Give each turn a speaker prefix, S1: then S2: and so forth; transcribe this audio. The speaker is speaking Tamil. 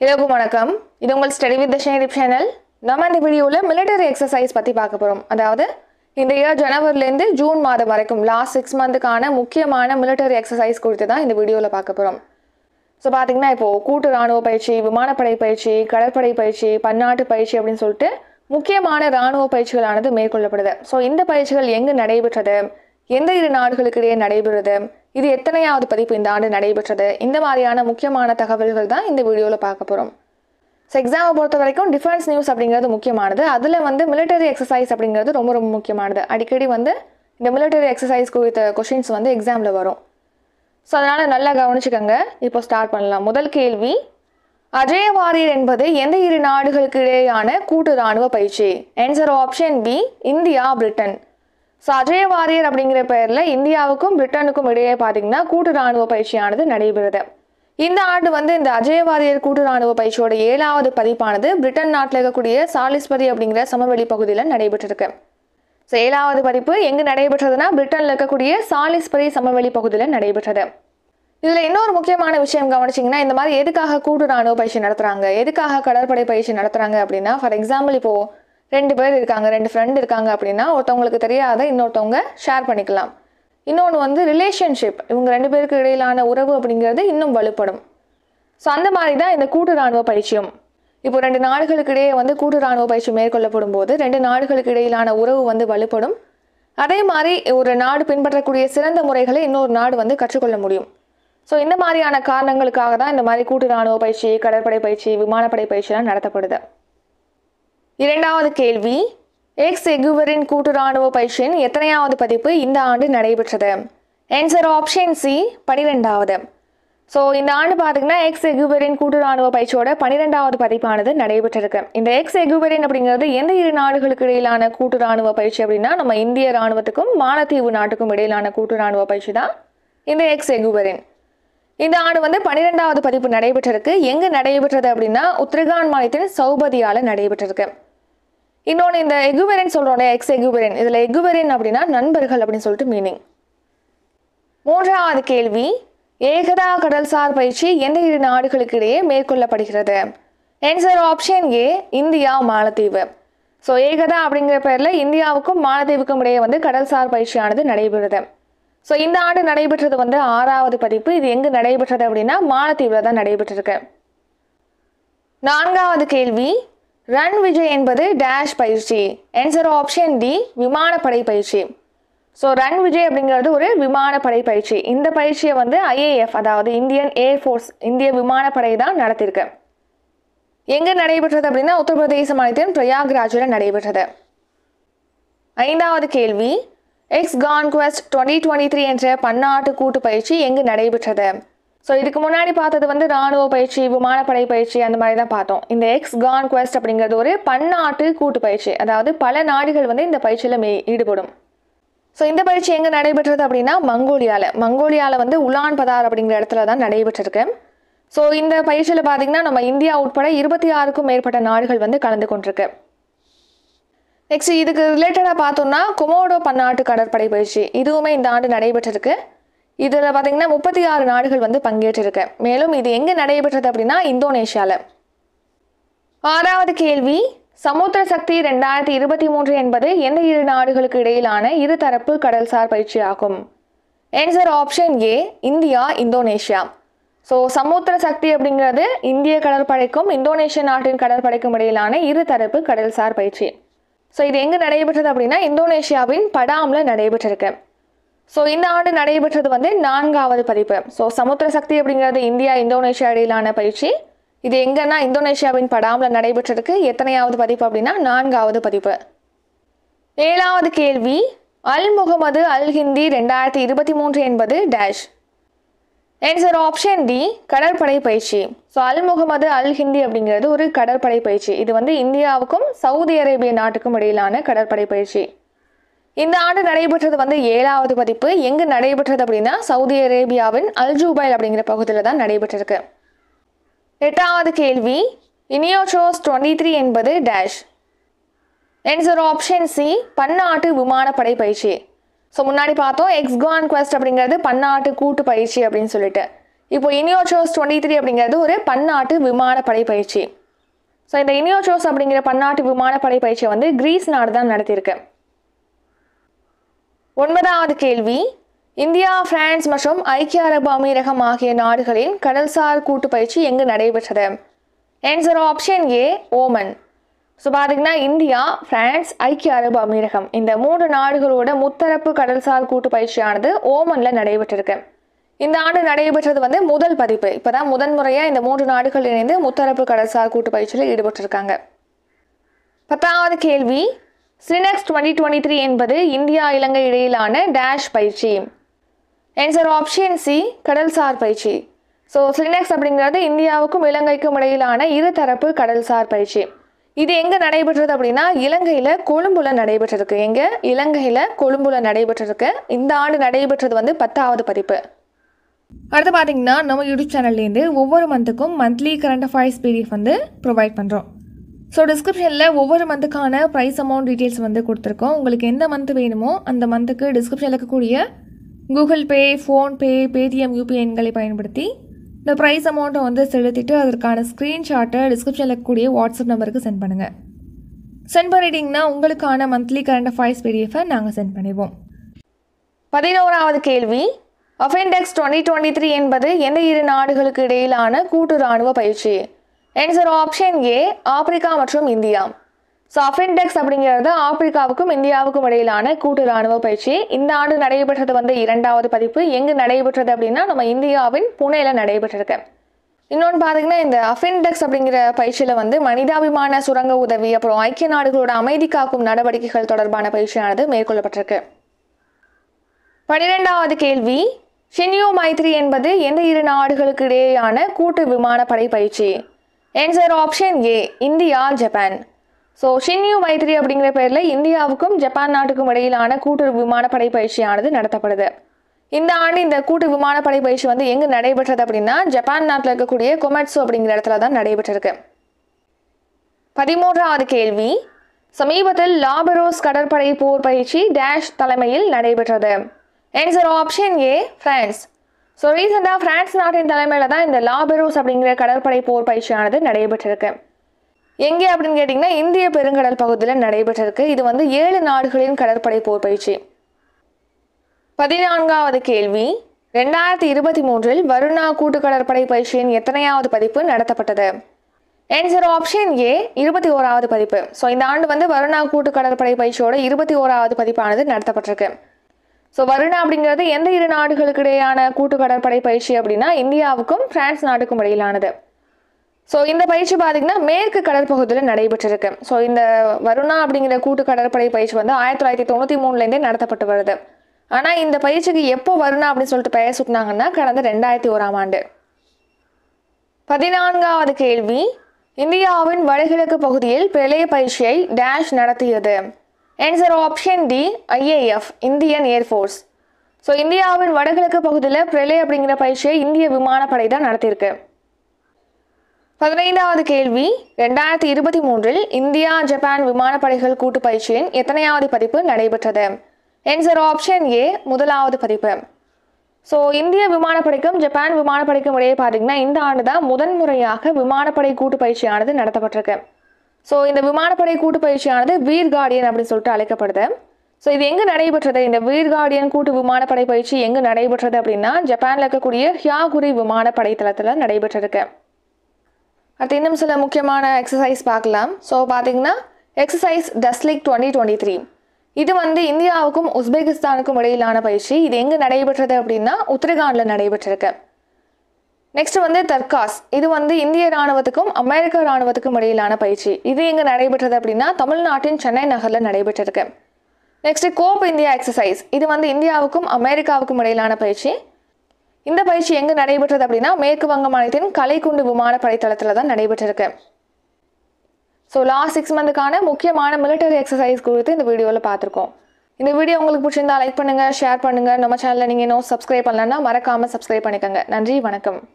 S1: எல்லாருக்கும் வணக்கம் இது உங்கள் ஸ்டடி வித் ஷேரிப் சேனல் நம்ம இந்த வீடியோவில் மிலிட்டரி எக்ஸசைஸ் பற்றி பார்க்க போகிறோம் அதாவது இந்த இயர் ஜனவரிலேருந்து ஜூன் மாதம் வரைக்கும் லாஸ்ட் சிக்ஸ் மந்த்துக்கான முக்கியமான மிலிட்டரி எக்ஸசைஸ் குறித்து தான் இந்த வீடியோவில் பார்க்க போகிறோம் ஸோ பார்த்தீங்கன்னா இப்போது கூட்டு ராணுவ பயிற்சி விமானப்படை பயிற்சி கடற்படை பயிற்சி பன்னாட்டு பயிற்சி அப்படின்னு சொல்லிட்டு முக்கியமான ராணுவ பயிற்சிகளானது மேற்கொள்ளப்படுது ஸோ இந்த பயிற்சிகள் எங்கு நடைபெற்றது எந்த இரு நாடுகளுக்கு இடையே நடைபெறுது இது எத்தனையாவது பதிப்பு இந்த ஆண்டு நடைபெற்றது இந்த மாதிரியான முக்கியமான தகவல்கள் தான் இந்த வீடியோவில் பார்க்க போகிறோம் ஸோ எக்ஸாமை பொறுத்த வரைக்கும் டிஃபென்ஸ் நியூஸ் அப்படிங்கிறது முக்கியமானது அதில் வந்து மிலிட்டரி எக்ஸசைஸ் அப்படிங்கிறது ரொம்ப ரொம்ப முக்கியமானது அடிக்கடி வந்து இந்த மிலிட்டரி எக்ஸசைஸ் குறித்த கொஷின்ஸ் வந்து எக்ஸாமில் வரும் ஸோ அதனால் நல்லா கவனிச்சுக்கோங்க இப்போ ஸ்டார்ட் பண்ணலாம் முதல் கேள்வி அஜய வாரியர் என்பது எந்த இரு நாடுகளுக்கு இடையேயான கூட்டு ராணுவ பயிற்சி answer option B India Britain so Ajeya warrior அப்படிங்கிற பெயரில் இந்தியாவுக்கும் பிரிட்டனுக்கும் இடையே பார்த்தீங்கன்னா கூட்டு ராணுவ பயிற்சியானது நடைபெறுது இந்த ஆண்டு வந்து இந்த அஜய வாரியர் கூட்டு ராணுவ பயிற்சியோட ஏழாவது பதிப்பானது பிரிட்டன் நாட்டில் இருக்கக்கூடிய சாலிஸ்பரி அப்படிங்கிற சமவெளி பகுதியில் நடைபெற்றிருக்கு ஸோ ஏழாவது பதிப்பு எங்கே நடைபெற்றதுன்னா பிரிட்டனில் இருக்கக்கூடிய சாலிஸ்பரி சமவெளி பகுதியில் நடைபெற்றது இதில் இன்னொரு முக்கியமான விஷயம் கவனிச்சிங்கன்னா இந்த மாதிரி எதுக்காக கூட்டு ராணுவ பயிற்சி நடத்துகிறாங்க எதுக்காக கடற்படை பயிற்சி நடத்துகிறாங்க அப்படின்னா ஃபார் எக்ஸாம்பிள் இப்போது ரெண்டு பேர் இருக்காங்க ரெண்டு ஃப்ரெண்ட் இருக்காங்க அப்படின்னா ஒருத்தவங்களுக்கு தெரியாத இன்னொருத்தவங்க ஷேர் பண்ணிக்கலாம் இன்னொன்று வந்து ரிலேஷன்ஷிப் இவங்க ரெண்டு பேருக்கு இடையிலான உறவு அப்படிங்கிறது இன்னும் வலுப்படும் ஸோ அந்த மாதிரி தான் இந்த கூட்டு ராணுவ பயிற்சியும் இப்போ ரெண்டு நாடுகளுக்கு இடையே வந்து கூட்டு ராணுவ பயிற்சி மேற்கொள்ளப்படும் போது ரெண்டு நாடுகளுக்கு இடையிலான உறவு வந்து வலுப்படும் அதே மாதிரி ஒரு நாடு பின்பற்றக்கூடிய சிறந்த முறைகளை இன்னொரு நாடு வந்து கற்றுக்கொள்ள முடியும் ஸோ இந்த மாதிரியான காரணங்களுக்காக தான் இந்த மாதிரி கூட்டு ராணுவ பயிற்சி கடற்படை பயிற்சி விமானப்படை பயிற்சிலாம் நடத்தப்படுது இரண்டாவது கேள்வி எக்ஸ் எகுவரின் கூட்டு ராணுவ பயிற்சியின் எத்தனையாவது பதிப்பு இந்த ஆண்டு நடைபெற்றது ஆன்சர் ஆப்ஷன் சி பனிரெண்டாவது ஸோ இந்த ஆண்டு பார்த்தீங்கன்னா எக்ஸ் எகுவரின் கூட்டு ராணுவ பயிற்சியோட பனிரெண்டாவது பதிப்பானது நடைபெற்றிருக்கு இந்த எக்ஸ் எகுவரின் அப்படிங்கிறது எந்த இரு நாடுகளுக்கு இடையிலான கூட்டு ராணுவ பயிற்சி அப்படின்னா நம்ம இந்திய ராணுவத்துக்கும் மாலத்தீவு நாட்டுக்கும் இடையிலான கூட்டு ராணுவ பயிற்சி தான் இந்த எக்ஸ் எகுவரின் இந்த ஆண்டு வந்து பன்னிரெண்டாவது பதிப்பு நடைபெற்றிருக்கு எங்கே நடைபெற்றது அப்படின்னா உத்ரகாண்ட் மாநிலத்தின் சௌபதியால நடைபெற்றிருக்கு இன்னொன்று இந்த எகுவெரின் சொல்கிறோம் எக்ஸ் எகுவெரின் இதில் எகுவெரின் அப்படின்னா நண்பர்கள் அப்படின்னு சொல்லிட்டு மீனிங் மூன்றாவது கேள்வி ஏகதா கடல்சார் பயிற்சி எந்த இரு நாடுகளுக்கு இடையே மேற்கொள்ளப்படுகிறது ஆன்சர் ஆப்ஷன் ஏ இந்தியா மாலத்தீவு ஸோ ஏகதா அப்படிங்கிற பேரில் இந்தியாவுக்கும் மாலத்தீவுக்கும் இடையே வந்து கடல்சார் பயிற்சியானது நடைபெறுது ஸோ இந்த ஆண்டு நடைபெற்றது வந்து ஆறாவது பதிப்பு இது எங்கு நடைபெற்றது அப்படின்னா மாலத்தீவில் தான் நடைபெற்றிருக்கு நான்காவது கேள்வி ரன் விஜய் என்பது டேஷ் பயிற்சி ஆன்சர் ஆப்ஷன் டி விமானப்படை பயிற்சி ஸோ ரன் விஜய் அப்படிங்கிறது ஒரு விமானப்படை பயிற்சி இந்த பயிற்சியை வந்து ஐஏஎஃப் அதாவது இந்தியன் ஏர்ஃபோர்ஸ் இந்திய விமானப்படை தான் நடத்தியிருக்கு எங்கே நடைபெற்றது அப்படின்னா உத்தரப்பிரதேச மாநிலத்தின் பிரயாக்ராஜில் நடைபெற்றது ஐந்தாவது கேள்வி ex conquest twenty twenty three என்ற பன்னாட்டு கூட்டு பயிற்சி எங்கு நடைபெற்றது ஸோ இதுக்கு முன்னாடி பார்த்தது வந்து ராணுவ பயிற்சி விமானப்படை பயிற்சி அந்த மாதிரி தான் பார்த்தோம் இந்த எக்ஸ் கான்குவெஸ்ட் அப்படிங்கிறது ஒரு பன்னாட்டு கூட்டு பயிற்சி அதாவது பல நாடுகள் வந்து இந்த பயிற்சியில் மே ஈடுபடும் ஸோ இந்த பயிற்சி எங்கே நடைபெற்றது அப்படின்னா மங்கோலியாவில் மங்கோலியாவில் வந்து உலான் பதார் அப்படிங்கிற இடத்துல தான் நடைபெற்றிருக்கு ஸோ இந்த பயிற்சியில் பார்த்தீங்கன்னா நம்ம இந்தியா உட்பட இருபத்தி ஆறுக்கும் மேற்பட்ட நாடுகள் வந்து கலந்து கொண்டிருக்கு நெக்ஸ்ட் இதுக்கு ரிலேட்டடாக பார்த்தோம்னா கொமோடோ பன்னாட்டு கடற்படை பயிற்சி இதுவுமே இந்த ஆண்டு நடைபெற்றிருக்கு இதில் பார்த்தீங்கன்னா முப்பத்தி ஆறு நாடுகள் வந்து பங்கேற்றிருக்கு மேலும் இது எங்கே நடைபெற்றது அப்படின்னா இந்தோனேஷியாவில் ஆறாவது கேள்வி சமுத்திர சக்தி ரெண்டாயிரத்தி இருபத்தி மூன்று என்பது எந்த இரு நாடுகளுக்கு இடையிலான இருதரப்பு கடல்சார் பயிற்சி ஆகும் answer option A India Indonesia so Samudra Shakti அப்படிங்கிறது இந்திய கடற்படைக்கும் இந்தோனேஷிய நாட்டின் கடற்படைக்கும் இடையிலான இருதரப்பு கடல்சார் பயிற்சி ஸோ இது எங்கே நடைபெற்றது அப்படின்னா இந்தோனேஷியாவின் படாமில் நடைபெற்றிருக்கு ஸோ இந்த ஆண்டு நடைபெற்றது வந்து நான்காவது பதிப்பு ஸோ சமுத்திர சக்தி அப்படிங்கிறது இந்தியா இந்தோனேஷியா இடையிலான பயிற்சி இது எங்கன்னா இந்தோனேஷியாவின் படாமில் நடைபெற்றிருக்கு எத்தனையாவது பதிப்பு அப்படின்னா நான்காவது பதிப்பு ஏழாவது கேள்வி அல் முகமது அல் ஹிந்தி ரெண்டாயிரத்தி இருபத்தி மூன்று என்பது டேஷ் ஆன்சர் ஆப்ஷன் டி கடற்படை பயிற்சி so Al Mohammed Al Hindi அப்படிங்கிறது ஒரு கடற்படை பயிற்சி இது வந்து இந்தியாவுக்கும் சவுதி அரேபிய நாட்டுக்கும் இடையிலான கடற்படை பயிற்சி இந்த ஆண்டு நடைபெற்றது வந்து ஏழாவது பதிப்பு எங்கு நடைபெற்றது அப்படின்னா சவுதி அரேபியாவின் அல்ஜூபைல் அப்படிங்கிற பகுதியில் தான் நடைபெற்றிருக்கு எட்டாவது கேள்வி இனியோட்ரோஸ் டுவெண்ட்டி த்ரீ என்பது டேஷ் ஆன்சர் ஆப்ஷன் சி பன்னாட்டு விமானப்படை பயிற்சி ஸோ முன்னாடி பார்த்தோம் எக்ஸ்கான் குவெஸ்ட் அப்படிங்கிறது பன்னாட்டு கூட்டு பயிற்சி அப்படின்னு சொல்லிட்டு இப்போ இனியோச்சோஸ் டுவெண்ட்டி த்ரீ அப்படிங்கிறது ஒரு பன்னாட்டு விமானப்படை பயிற்சி ஸோ இந்த இனியோச்சோஸ் அப்படிங்கிற பன்னாட்டு விமானப்படை பயிற்சியை வந்து கிரீஸ் நாடு தான் நடத்தியிருக்கு ஒன்பதாவது கேள்வி இந்தியா பிரான்ஸ் மற்றும் ஐக்கிய அரபு அமீரகம் ஆகிய நாடுகளின் கடல்சார் கூட்டு பயிற்சி எங்கு நடைபெற்றது answer option A Oman so பார்த்தீங்கன்னா இந்தியா பிரான்ஸ் ஐக்கிய அரபு அமீரகம் இந்த மூன்று நாடுகளோட முத்தரப்பு கடல்சார் கூட்டு பயிற்சியானது ஓமனில் நடைபெற்றிருக்கு இந்த ஆண்டு நடைபெற்றது வந்து முதல் பதிப்பு இப்போதான் முதன் முறையாக இந்த மூன்று நாடுகள் இணைந்து முத்தரப்பு கடல்சார் கூட்டு பயிற்சியில் ஈடுபட்டிருக்காங்க பத்தாவது கேள்வி ஸ்ரீனெக்ஸ் டுவெண்ட்டி டுவெண்ட்டி த்ரீ என்பது இந்தியா இலங்கை இடையிலான டேஷ் பயிற்சி ஆன்சர் ஆப்ஷன் சி கடல்சார் பயிற்சி ஸோ ஸ்ரீனெக்ஸ் அப்படிங்கிறது இந்தியாவுக்கும் இலங்கைக்கும் இடையிலான இருதரப்பு கடல்சார் பயிற்சி இது எங்கே நடைபெற்றது அப்படின்னா இலங்கையில் கொழும்புல நடைபெற்றிருக்கு எங்கே இலங்கையில் கொழும்புல நடைபெற்றிருக்கு இந்த ஆண்டு நடைபெற்றது வந்து பத்தாவது பதிப்பு அடுத்து பார்த்தீங்கன்னா நம்ம யூடியூப் சேனல்லேருந்து ஒவ்வொரு மந்த்துக்கும் மந்த்லி கரண்ட் அஃபேர்ஸ் பிடிஎஃப் வந்து ப்ரொவைட் பண்ணுறோம் ஸோ டிஸ்கிரிப்ஷனில் ஒவ்வொரு மந்த்துக்கான ப்ரைஸ் அமௌண்ட் டீட்டெயில்ஸ் வந்து கொடுத்துருக்கோம் உங்களுக்கு எந்த மந்த் வேணுமோ அந்த மந்த்துக்கு டிஸ்கிரிப்ஷனில் இருக்கக்கூடிய Google Pay PhonePe Paytm UPI எண்களை பயன்படுத்தி இந்த ப்ரைஸ் அமௌண்ட்டை வந்து செலுத்திட்டு அதற்கான ஸ்க்ரீன்ஷாட்டை டிஸ்கிரிப்ஷனில் இருக்கக்கூடிய வாட்ஸ்அப் நம்பருக்கு சென்ட் பண்ணுங்கள் சென்ட் பண்ணிட்டீங்கன்னா உங்களுக்கான மந்த்லி கரண்ட் அஃபேர்ஸ் பிடிஎஃபை நாங்கள் சென்ட் பண்ணிடுவோம் பதினோராவது கேள்வி அஃபென்டெக்ஸ் டுவெண்ட்டி டுவெண்ட்டி த்ரீ என்பது எந்த இரு நாடுகளுக்கு இடையிலான கூட்டு இராணுவ பயிற்சி ஆன்சர் ஆப்ஷன் ஏ ஆப்பிரிக்கா மற்றும் இந்தியா ஸோ அஃபென்டெக்ஸ் அப்படிங்கிறது ஆப்பிரிக்காவுக்கும் இந்தியாவுக்கும் இடையிலான கூட்டு இராணுவ பயிற்சி இந்த ஆண்டு நடைபெற்றது வந்து இரண்டாவது பதிப்பு எங்கு நடைபெற்றது அப்படின்னா நம்ம இந்தியாவின் புனேல நடைபெற்றிருக்கு இன்னொன்று பார்த்தீங்கன்னா இந்த அஃபென்டெக்ஸ் அப்படிங்கிற பயிற்சியில் வந்து மனிதாபிமான சுரங்க உதவி அப்புறம் ஐக்கிய நாடுகளோட அமைதி காக்கும் நடவடிக்கைகள் தொடர்பான பயிற்சியானது மேற்கொள்ளப்பட்டிருக்கு பன்னிரெண்டாவது கேள்வி ஷின்யூ மைத்ரி என்பது எந்த இரு நாடுகளுக்கு இடையேயான கூட்டு விமானப்படை பயிற்சி answer option A India Japan so Shinyuu Maitri அப்படிங்கிற பேரில் இந்தியாவுக்கும் ஜப்பான் நாட்டுக்கும் இடையிலான கூட்டு விமானப்படை பயிற்சியானது நடத்தப்படுது இந்த ஆண்டு இந்த கூட்டு விமானப்படை பயிற்சி வந்து எங்கு நடைபெற்றது அப்படின்னா ஜப்பான் நாட்டில் இருக்கக்கூடிய கொமெட்ஸு அப்படிங்கிற இடத்துல தான் நடைபெற்றிருக்கு பதிமூன்றாவது கேள்வி சமீபத்தில் லாபரோஸ் கடற்படை போர் பயிற்சி டேஷ் தலைமையில் நடைபெற்றது answer option A France so ரீசெண்டாக பிரான்ஸ் நாட்டின் தலைமையில் தான் இந்த லாபெரோஸ் அப்படிங்கிற கடற்படை போர் பயிற்சியானது நடைபெற்றிருக்கு எங்கே அப்படின்னு கேட்டிங்கன்னா இந்திய பெருங்கடல் பகுதியில் நடைபெற்றிருக்கு இது வந்து ஏழு நாடுகளின் கடற்படை போர் பயிற்சி பதினான்காவது கேள்வி ரெண்டாயிரத்தி இருபத்தி மூன்றில் வருணா கூட்டு கடற்படை பயிற்சியின் எத்தனையாவது பதிப்பு நடத்தப்பட்டது ஆன்சர் ஆப்ஷன் ஏ இருபத்தி ஓராவது பதிப்பு ஸோ இந்த ஆண்டு வந்து வருணா கூட்டு கடற்படை பயிற்சியோட இருபத்தி ஓராவது பதிப்பானது நடத்தப்பட்டிருக்கு ஸோ வருணா அப்படிங்கிறது எந்த இரு நாடுகளுக்கு இடையான கூட்டு கடற்படை பயிற்சி அப்படின்னா இந்தியாவுக்கும் பிரான்ஸ் நாட்டுக்கும் இடையிலானது ஸோ இந்த பயிற்சி பார்த்தீங்கன்னா மேற்கு கடற்பகுதியில் நடைபெற்றிருக்கு ஸோ இந்த வருணா அப்படிங்கிற கூட்டு கடற்படை பயிற்சி வந்து ஆயிரத்தி தொள்ளாயிரத்தி தொண்ணூற்றி மூணுலேருந்தே நடத்தப்பட்டு வருது ஆனால் இந்த பயிற்சிக்கு எப்போ வருணா அப்படின்னு சொல்லிட்டு பெயர் சுட்டினாங்கன்னா கடந்த ரெண்டாயிரத்தி ஓராம் ஆண்டு பதினான்காவது கேள்வி இந்தியாவின் வடகிழக்கு பகுதியில் பிரளய பயிற்சியை டேஷ் நடத்தியது answer option D IAF Indian air force so இந்தியாவின் வடகிழக்கு பகுதியில் பிரளய அப்படிங்கிற பயிற்சியை இந்திய விமானப்படை தான் நடத்தியிருக்கு பதினைந்தாவது கேள்வி ரெண்டாயிரத்தி இருபத்தி மூன்றில் இந்தியா ஜப்பான் விமானப்படைகள் கூட்டு பயிற்சியின் எத்தனையாவது பதிப்பு நடைபெற்றது ஆன்சர் ஆப்ஷன் ஏ முதலாவது பதிப்பு ஸோ இந்திய விமானப்படைக்கும் ஜப்பான் விமானப்படைக்கும் இடையே பார்த்தீங்கன்னா இந்த ஆண்டு தான் முதன் முறையாக விமானப்படை கூட்டு பயிற்சியானது நடத்தப்பட்டிருக்கு ஸோ இந்த விமானப்படை கூட்டு பயிற்சியானது வீர் கார்டியன் அப்படின்னு சொல்லிட்டு அழைக்கப்படுது ஸோ இது எங்கே நடைபெற்றது இந்த வீர் கார்டியன் கூட்டு விமானப்படை பயிற்சி எங்கே நடைபெற்றது அப்படின்னா ஜப்பானில் இருக்கக்கூடிய ஹியாகுரி விமானப்படை தளத்தில் நடைபெற்றிருக்கு அடுத்து இன்னும் சில முக்கியமான எக்ஸசைஸ் பார்க்கலாம் ஸோ பார்த்தீங்கன்னா exercise Dustlik twenty twenty three இது வந்து இந்தியாவுக்கும் உஸ்பெகிஸ்தானுக்கும் இடையிலான பயிற்சி இது எங்கே நடைபெற்றது அப்படின்னா உத்தரகாண்டில் நடைபெற்றிருக்கு நெக்ஸ்ட் வந்து தர்காஸ் இது வந்து இந்திய ராணுவத்துக்கும் அமெரிக்க ராணுவத்துக்கும் இடையிலான பயிற்சி இது எங்கே நடைபெற்றது அப்படின்னா தமிழ்நாட்டின் சென்னை நகரில் நடைபெற்றிருக்கு நெக்ஸ்ட் கோப் இந்தியா எக்ஸசைஸ் இது வந்து இந்தியாவுக்கும் அமெரிக்காவுக்கும் இடையிலான பயிற்சி இந்த பயிற்சி எங்கே நடைபெற்றது அப்படின்னா மேற்கு வங்க மாநிலத்தின் கலைக்குண்டு விமானப்படை தளத்தில் தான் நடைபெற்றிருக்கு ஸோ லாஸ்ட் சிக்ஸ் மந்த்துக்கான முக்கியமான மிலிட்டரி எக்ஸசைஸ் குறித்து இந்த வீடியோவில் பார்த்துருக்கோம் இந்த வீடியோ உங்களுக்கு பிடிச்சிருந்தா லைக் பண்ணுங்கள் ஷேர் பண்ணுங்கள் நம்ம சேனலில் நீங்கள் இன்னும் சப்ஸ்கிரைப் பண்ணலன்னா மறக்காமல் சப்ஸ்கிரைப் பண்ணிக்கோங்க நன்றி வணக்கம்